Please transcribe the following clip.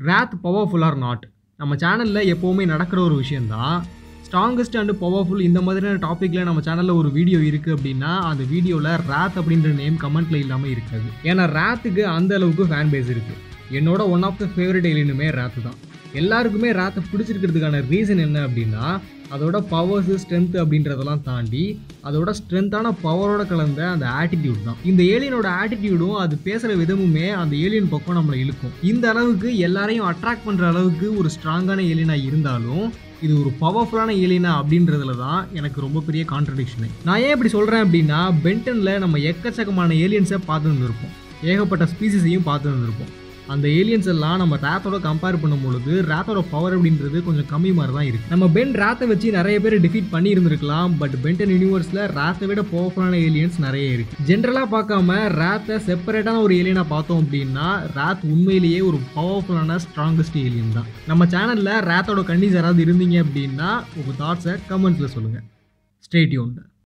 Rath powerful R not நம்ம சேனலில் எப்போவுமே நடக்கிற ஒரு விஷயந்தான் ஸ்ட்ராங்கஸ்ட் அண்ட் பவர்ஃபுல் இந்த மாதிரியான டாப்பிக்கில் நம்ம சேனலில் ஒரு வீடியோ இருக்குது அப்படின்னா அந்த வீடியோவில் ராத் அப்படின்ற நேம் கமெண்ட்டில் இல்லாமல் இருக்காது ஏன்னா ராத்துக்கு அந்த அளவுக்கு ஃபேன் பேஸ் இருக்குது என்னோட ஒன் ஆஃப் த ஃபேவரட் ஏலியனுமே ராத்து தான் எல்லாருக்குமே ராத்தை பிடிச்சிருக்கிறதுக்கான ரீசன் என்ன அப்படின்னா அதோட பவர்ஸு ஸ்ட்ரென்த் அப்படின்றதெல்லாம் தாண்டி அதோட ஸ்ட்ரென்த்தான பவரோட கலந்த அந்த ஆட்டிடியூட் தான் இந்த ஏலியனோட ஆட்டிடியூடும் அது பேசுகிற விதமுமே அந்த ஏலியன் பக்கம் நம்மளை இழுக்கும் இந்த அளவுக்கு எல்லாரையும் அட்ராக்ட் பண்ணுற அளவுக்கு ஒரு ஸ்ட்ராங்கான ஏலியனாக இருந்தாலும் இது ஒரு பவர்ஃபுல்லான ஏலியனா அப்படின்றதுல தான் எனக்கு ரொம்ப பெரிய கான்ட்ரடிக்ஷனு நான் ஏன் இப்படி சொல்கிறேன் அப்படின்னா பென்டனில் நம்ம எக்கச்சக்கமான ஏலியன்ஸை பார்த்து இருந்திருப்போம் ஏகப்பட்ட ஸ்பீசிஸையும் பார்த்து இருந்திருப்போம் அந்த ஏலியன்ஸ் எல்லாம் நம்ம ரேத்தோட கம்பேர் பண்ணும் பொழுது ரேத்தோட பவர் அப்படின்றது கொஞ்சம் கம்மி மாதிரி தான் இருக்குது நம்ம பென் ரேத்தை வச்சு நிறைய பேர் டிஃபீட் பண்ணி இருந்திருக்கலாம் பட் பென்டன் யூனிவர்ஸில் ரேத்தை விட பவர்ஃபுல்லான ஏலியன்ஸ் நிறைய இருக்குது ஜென்ரலாக பார்க்காம ரேத்தை செப்பரேட்டான ஒரு ஏலியனாக பார்த்தோம் அப்படின்னா ரேத் உண்மையிலேயே ஒரு பவர்ஃபுல்லான ஸ்ட்ராங்கஸ்ட் ஏலியன் தான் நம்ம சேனலில் ரேத்தோட கண்டிஸ் யாராவது இருந்தீங்க அப்படின்னா உங்கள் தாட்ஸை கமெண்ட்ஸில் சொல்லுங்கள் ஸ்டேட்யூன்